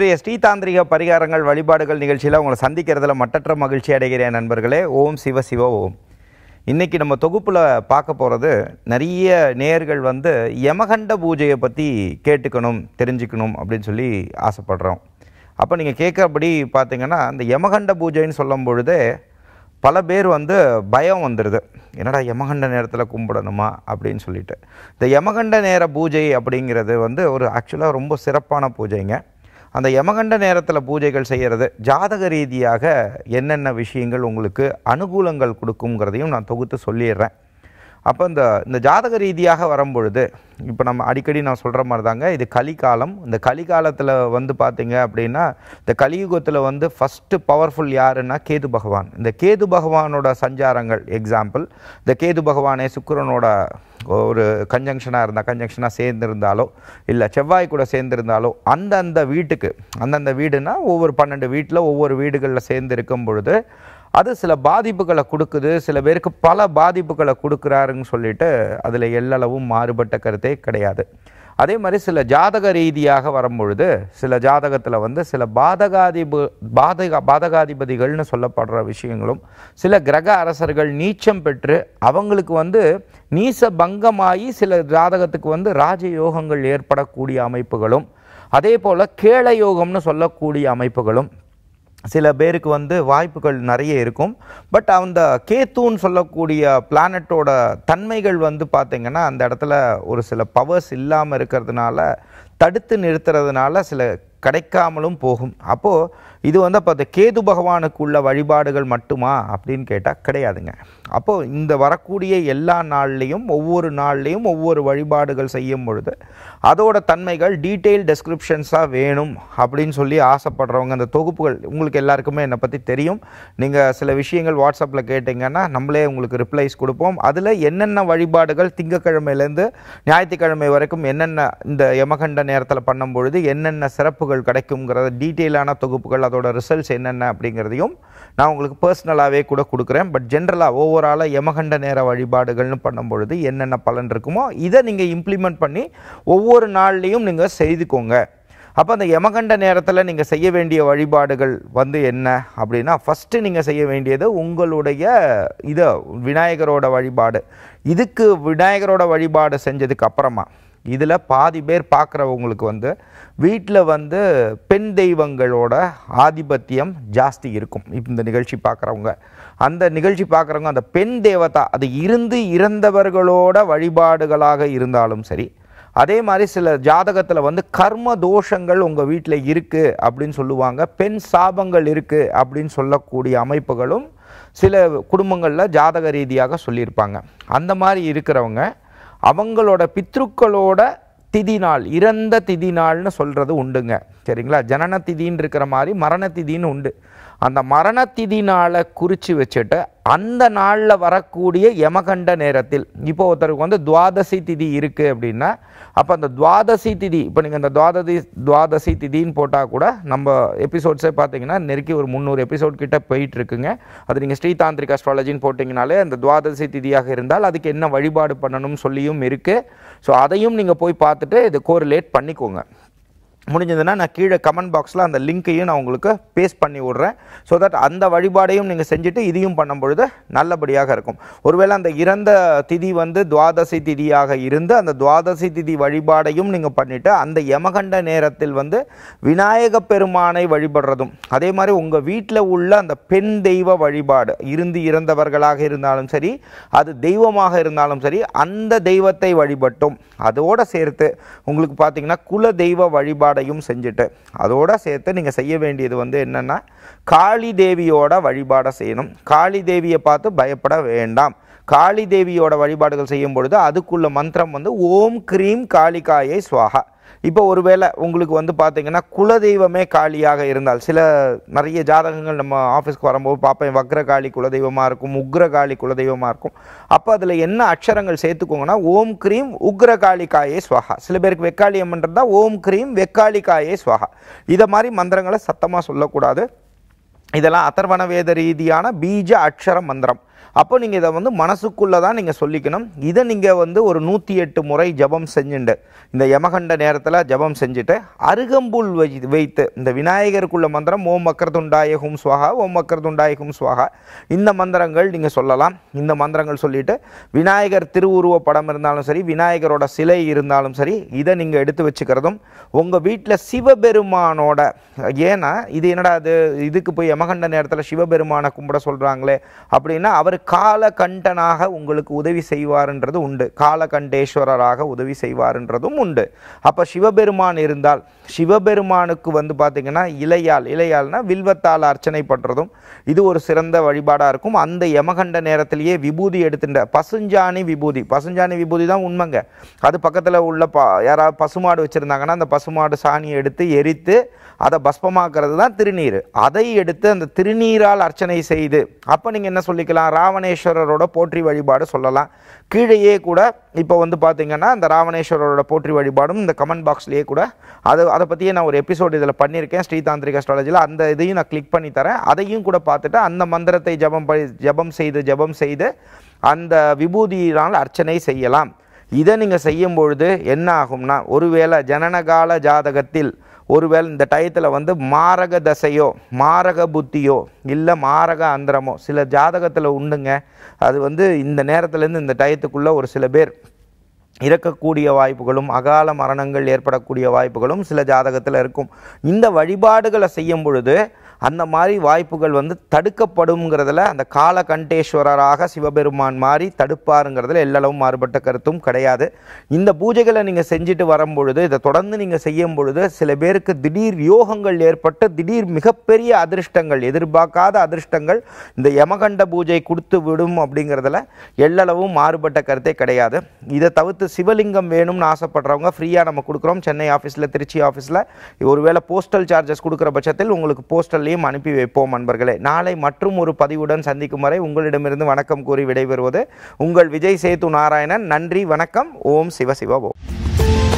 இன்றைய ஸ்ரீதாந்திரிக பரிகாரங்கள் வழிபாடுகள் நிகழ்ச்சியில் உங்களை சந்திக்கிறதுல மட்டற்ற மகிழ்ச்சி அடைகிறேன் நண்பர்களே ஓம் சிவ சிவ ஓம் இன்னைக்கு நம்ம தொகுப்பில் பார்க்க போகிறது நிறைய நேயர்கள் வந்து யமகண்ட பூஜையை பற்றி கேட்டுக்கணும் தெரிஞ்சுக்கணும் அப்படின்னு சொல்லி ஆசைப்படுறோம் அப்போ நீங்கள் கேட்குறபடி பார்த்தீங்கன்னா இந்த யமகண்ட பூஜைன்னு சொல்லும் பொழுதே பல பேர் வந்து பயம் வந்துடுது என்னடா யமகண்ட நேரத்தில் கும்பிடணுமா அப்படின்னு சொல்லிட்டு இந்த யமகண்ட நேர பூஜை அப்படிங்கிறது வந்து ஒரு ஆக்சுவலாக ரொம்ப சிறப்பான பூஜைங்க அந்த யமகண்ட நேரத்தில் பூஜைகள் செய்கிறது ஜாதக ரீதியாக என்னென்ன விஷயங்கள் உங்களுக்கு அனுகூலங்கள் கொடுக்குங்கிறதையும் நான் தொகுத்து சொல்லிடுறேன் அப்போ இந்த இந்த ஜாதக ரீதியாக வரும்பொழுது இப்போ நம்ம அடிக்கடி நான் சொல்கிற மாதிரி தாங்க இது கலிகாலம் இந்த கலிகாலத்தில் வந்து பார்த்தீங்க அப்படின்னா இந்த கலியுகத்தில் வந்து ஃபஸ்ட்டு பவர்ஃபுல் யாருன்னா கேது பகவான் இந்த கேது பகவானோட சஞ்சாரங்கள் எக்ஸாம்பிள் இந்த கேது பகவானே சுக்கிரனோட ஒரு கன்ஜங்ஷனாக இருந்தால் கன்ஜங்ஷனாக சேர்ந்திருந்தாலோ இல்லை செவ்வாய் கூட சேர்ந்திருந்தாலோ அந்தந்த வீட்டுக்கு அந்தந்த வீடுனா ஒவ்வொரு பன்னெண்டு வீட்டில் ஒவ்வொரு வீடுகளில் சேர்ந்து இருக்கும் பொழுது அது சில பாதிப்புகளை கொடுக்குது சில பேருக்கு பல பாதிப்புகளை கொடுக்குறாருன்னு சொல்லிட்டு அதில் எல்லளவும் மாறுபட்ட கருத்தே கிடையாது அதே மாதிரி சில ஜாதக ரீதியாக வரும்பொழுது சில ஜாதகத்தில் வந்து சில பாதகாதிபு பாதக பாதகாதிபதிகள்னு சொல்லப்படுற விஷயங்களும் சில கிரக அரசர்கள் நீச்சம் பெற்று அவங்களுக்கு வந்து நீச பங்கமாகி சில ஜாதகத்துக்கு வந்து ராஜயோகங்கள் ஏற்படக்கூடிய அமைப்புகளும் அதே போல் கேள யோகம்னு சொல்லக்கூடிய அமைப்புகளும் சில பேருக்கு வந்து வாய்ப்புகள் நிறைய இருக்கும் பட் அந்த கேத்துன்னு சொல்லக்கூடிய பிளானட்டோட தன்மைகள் வந்து பார்த்திங்கன்னா அந்த இடத்துல ஒரு சில பவர்ஸ் இல்லாமல் இருக்கிறதுனால தடுத்து நிறுத்துறதுனால சில கிடைக்காமலும் போகும் அப்போது இது வந்து அப்போ அந்த கேது பகவானுக்குள்ள வழிபாடுகள் மட்டுமா அப்படின்னு கேட்டால் கிடையாதுங்க அப்போது இந்த வரக்கூடிய எல்லா நாள்லேயும் ஒவ்வொரு நாள்லேயும் ஒவ்வொரு வழிபாடுகள் செய்யும் பொழுது அதோட தன்மைகள் டீட்டெயில் டெஸ்கிரிப்ஷன்ஸாக வேணும் அப்படின்னு சொல்லி ஆசைப்படுறவங்க அந்த தொகுப்புகள் உங்களுக்கு எல்லாருக்குமே என்னை பற்றி தெரியும் நீங்கள் சில விஷயங்கள் வாட்ஸ்அப்பில் கேட்டிங்கன்னா நம்மளே உங்களுக்கு ரிப்ளைஸ் கொடுப்போம் அதில் என்னென்ன வழிபாடுகள் திங்கக்கிழமையிலேருந்து ஞாயிற்றுக்கிழமை வரைக்கும் என்னென்ன இந்த யமகண்ட நேரத்தில் பண்ணும் பொழுது என்னென்ன சிறப்புகள் கிடைக்குங்கிறத டீட்டெயிலான தொகுப்புகள் அதோட ரிசல்ட்ஸ் என்னென்ன அப்படிங்கிறதையும் நான் உங்களுக்கு பர்சனலாகவே கூட கொடுக்குறேன் பட் ஜென்ரலாக ஓவராலாக யமகண்ட நேர வழிபாடுகள்னு பண்ணும் பொழுது என்னென்ன பலன் இருக்குமோ இதை நீங்கள் இம்ப்ளிமெண்ட் பண்ணி ஒவ்வொரு நாள்லேயும் நீங்கள் செய்துக்கோங்க அப்போ அந்த யமகண்ட நேரத்தில் நீங்கள் செய்ய வேண்டிய வழிபாடுகள் வந்து என்ன அப்படின்னா ஃபஸ்ட்டு நீங்கள் செய்ய வேண்டியது உங்களுடைய இதை விநாயகரோட வழிபாடு இதுக்கு விநாயகரோட வழிபாடு செஞ்சதுக்கு அப்புறமா இதில் பாதி பேர் பார்க்குறவங்களுக்கு வந்து வீட்டில் வந்து பெண் தெய்வங்களோட ஆதிபத்தியம் ஜாஸ்தி இருக்கும் இப்போ இந்த நிகழ்ச்சி பார்க்குறவங்க அந்த நிகழ்ச்சி பார்க்குறவங்க அந்த பெண் தேவதா அது இருந்து இறந்தவர்களோட வழிபாடுகளாக இருந்தாலும் சரி அதே மாதிரி சில ஜாதகத்தில் வந்து கர்ம தோஷங்கள் உங்கள் வீட்டில் இருக்குது அப்படின்னு சொல்லுவாங்க பெண் சாபங்கள் இருக்குது அப்படின்னு சொல்லக்கூடிய அமைப்புகளும் சில குடும்பங்களில் ஜாதக ரீதியாக சொல்லியிருப்பாங்க அந்த மாதிரி இருக்கிறவங்க அவங்களோட பித்ருக்களோட திதி நாள் இறந்த திதி நாள்னு சொல்கிறது உண்டுங்க சரிங்களா ஜனன திதின்னு இருக்கிற மாதிரி மரண திதின்னு உண்டு அந்த மரண திதி நாளை குறித்து வச்சுட்டு அந்த நாளில் வரக்கூடிய யமகண்ட நேரத்தில் இப்போ ஒருத்தருக்கு வந்து துவாதசி திதி இருக்குது அப்படின்னா அப்போ அந்த துவாதசி திதி இப்போ நீங்கள் அந்த துவாதசி துவாதசி திதின்னு போட்டால் கூட நம்ம எபிசோட்ஸே பார்த்தீங்கன்னா நெருக்கி ஒரு முந்நூறு எபிசோட் கிட்ட போயிட்டு இருக்குங்க அது நீங்கள் ஸ்ரீதாந்திரிக் அஸ்ட்ராலஜின்னு போட்டிங்கனாலே அந்த துவாதசி திதியாக இருந்தால் அதுக்கு என்ன வழிபாடு பண்ணணும்னு சொல்லியும் இருக்குது ஸோ அதையும் நீங்கள் போய் பார்த்துட்டு இது கோரிலேட் பண்ணிக்கோங்க முடிஞ்சதுன்னா நான் கீழே கமெண்ட் பாக்ஸில் அந்த லிங்க்கையும் நான் உங்களுக்கு பேஸ்ட் பண்ணி விட்றேன் ஸோ தட் அந்த வழிபாடையும் நீங்கள் செஞ்சுட்டு இதையும் பண்ணும் பொழுது நல்லபடியாக இருக்கும் ஒருவேளை அந்த இறந்த திதி வந்து துவாதசி திதியாக இருந்து அந்த துவாதசி திதி வழிபாடையும் நீங்கள் பண்ணிவிட்டு அந்த யமகண்ட நேரத்தில் வந்து விநாயக பெருமானை வழிபடுறதும் அதே மாதிரி உங்கள் வீட்டில் உள்ள அந்த பெண் தெய்வ வழிபாடு இருந்து இறந்தவர்களாக இருந்தாலும் சரி அது தெய்வமாக இருந்தாலும் சரி அந்த தெய்வத்தை வழிபட்டும் அதோடு சேர்த்து உங்களுக்கு பார்த்தீங்கன்னா குல தெய்வ வழிபாடையும் செஞ்சுட்டு அதோட சேர்த்து நீங்கள் செய்ய வேண்டியது வந்து என்னென்னா காளி தேவியோட வழிபாடை செய்யணும் காளி தேவியை பார்த்து பயப்பட வேண்டாம் காளி தேவியோட வழிபாடுகள் செய்யும் பொழுது அதுக்குள்ள மந்திரம் வந்து ஓம் க்ரீம் காளிகாயை ஸ்வாகா இப்போ ஒருவேளை உங்களுக்கு வந்து பார்த்தீங்கன்னா குலதெய்வமே காளியாக இருந்தால் சில நிறைய ஜாதகங்கள் நம்ம ஆஃபீஸ்க்கு வரும்போது பார்ப்பேன் வக்ரகாளி குலதெய்வமாக இருக்கும் உக்ரகாளி குலதெய்வமாக இருக்கும் அப்போ அதில் என்ன அக்ஷரங்கள் சேர்த்துக்கோங்கன்னா ஓம் க்ரீம் உக்ரகாளிகாயே ஸ்வஹா சில பேருக்கு வெக்காளி அம்மன்றதா ஓம் க்ரீம் வெக்காளிகாயே ஸ்வஹா இதை மாதிரி மந்திரங்களை சத்தமாக சொல்லக்கூடாது இதெல்லாம் அதர்வன வேத ரீதியான பீஜ அக்ஷர மந்திரம் அப்போ நீங்கள் இதை வந்து மனசுக்குள்ளே தான் நீங்கள் சொல்லிக்கணும் இதை நீங்கள் வந்து ஒரு நூற்றி எட்டு முறை ஜபம் செஞ்சுண்டு இந்த யமகண்ட நேரத்தில் ஜபம் செஞ்சுட்டு அருகம்புல் வை வைத்து இந்த விநாயகருக்குள்ள மந்திரம் ஓம் வக்கரதுண்டாய ஹும் ஸ்வாகா ஓம் வக்கரதுண்டாய ஹும் ஸ்வாகா இந்த மந்திரங்கள் நீங்கள் சொல்லலாம் இந்த மந்திரங்கள் சொல்லிட்டு விநாயகர் திருவுருவ படம் இருந்தாலும் சரி விநாயகரோட சிலை இருந்தாலும் சரி இதை நீங்கள் எடுத்து வச்சுக்கிறதும் உங்கள் வீட்டில் சிவபெருமானோட ஏன்னா இது என்னடா அது இதுக்கு போய் யமகண்ட நேரத்தில் சிவபெருமானை கும்பிட சொல்கிறாங்களே அப்படின்னா அவர் காலகண்டனாக உங்களுக்கு உதவி செய்வார்ன்றது உண்டு காலகண்டேஸ்வரராக உதவி செய்வார்ன்றதும் உண்டு அப்போ சிவபெருமான் இருந்தால் சிவபெருமானுக்கு வந்து பார்த்திங்கன்னா இலையால் இலையால்னா வில்வத்தால் அர்ச்சனை பண்ணுறதும் இது ஒரு சிறந்த வழிபாடாக இருக்கும் அந்த யமகண்ட நேரத்திலேயே விபூதி எடுத்துட்ட பசுஞ்சாணி விபூதி பசுஞ்சாணி விபூதி தான் உண்மைங்க அது பக்கத்தில் உள்ள ப யாராவது பசுமாடு வச்சுருந்தாங்கன்னா அந்த பசுமாடு சாணியை எடுத்து எரித்து அதை பஸ்பமாக்குறது தான் திருநீர் அதை எடுத்து அந்த திருநீரால் அர்ச்சனை செய்து அப்போ நீங்கள் என்ன சொல்லிக்கலாம் ராவணேஸ்வரரோட போற்றி வழிபாடு சொல்லலாம் கீழேயே கூட இப்போ வந்து பார்த்தீங்கன்னா இந்த ராவணேஸ்வரரோட போற்றி வழிபாடும் இந்த கமெண்ட் பாக்ஸ்லேயே கூட அது அதை பற்றியே நான் ஒரு எபிசோட் இதில் பண்ணியிருக்கேன் ஸ்ரீதாந்திரிக் அஸ்ட்ராலஜியில் அந்த இதையும் நான் கிளிக் பண்ணி தரேன் அதையும் கூட பார்த்துட்டு அந்த மந்திரத்தை ஜபம் படி ஜபம் செய்து ஜபம் செய்து அந்த விபூதியினால் அர்ச்சனை செய்யலாம் இதை நீங்கள் செய்யும் பொழுது என்ன ஆகும்னா ஒருவேளை ஜனனகால ஜாதகத்தில் ஒருவேளை இந்த டயத்தில் வந்து மாரக தசையோ மாரக புத்தியோ இல்லை மாரக அந்தரமோ சில ஜாதகத்தில் உண்டுங்க அது வந்து இந்த நேரத்துலேருந்து இந்த டயத்துக்குள்ளே ஒரு சில பேர் இறக்கக்கூடிய வாய்ப்புகளும் அகால மரணங்கள் ஏற்படக்கூடிய வாய்ப்புகளும் சில ஜாதகத்தில் இருக்கும் இந்த வழிபாடுகளை செய்யும் பொழுது அந்த மாதிரி வாய்ப்புகள் வந்து தடுக்கப்படுங்கிறதுல அந்த கால கண்டேஸ்வரராக சிவபெருமான் மாதிரி தடுப்பாருங்கிறதுல எல்லளவும் மாறுபட்ட கருத்தும் கிடையாது இந்த பூஜைகளை நீங்கள் செஞ்சுட்டு வரும் பொழுது இதை தொடர்ந்து நீங்கள் செய்யும் பொழுது சில பேருக்கு திடீர் யோகங்கள் ஏற்பட்டு திடீர் மிகப்பெரிய அதிர்ஷ்டங்கள் எதிர்பார்க்காத அதிர்ஷ்டங்கள் இந்த யமகண்ட பூஜை கொடுத்து விடும் அப்படிங்கிறதுல எல்லளவும் மாறுபட்ட கருத்தே கிடையாது இதை தவிர்த்து சிவலிங்கம் வேணும்னு ஆசைப்படுறவங்க ஃப்ரீயாக நம்ம கொடுக்குறோம் சென்னை ஆஃபீஸில் திருச்சி ஆஃபீஸில் ஒருவேளை போஸ்டல் சார்ஜஸ் கொடுக்குற பட்சத்தில் உங்களுக்கு போஸ்டல்லையும் அனுப்பி வைப்போம் நண்பர்களே நாளை மற்றும் ஒரு பதிவுடன் சந்திக்கும் வரை உங்களிடமிருந்து வணக்கம் கூறி விடைபெறுவது உங்கள் விஜய் சேது நாராயணன் நன்றி வணக்கம் ஓம் சிவ சிவ ஓம்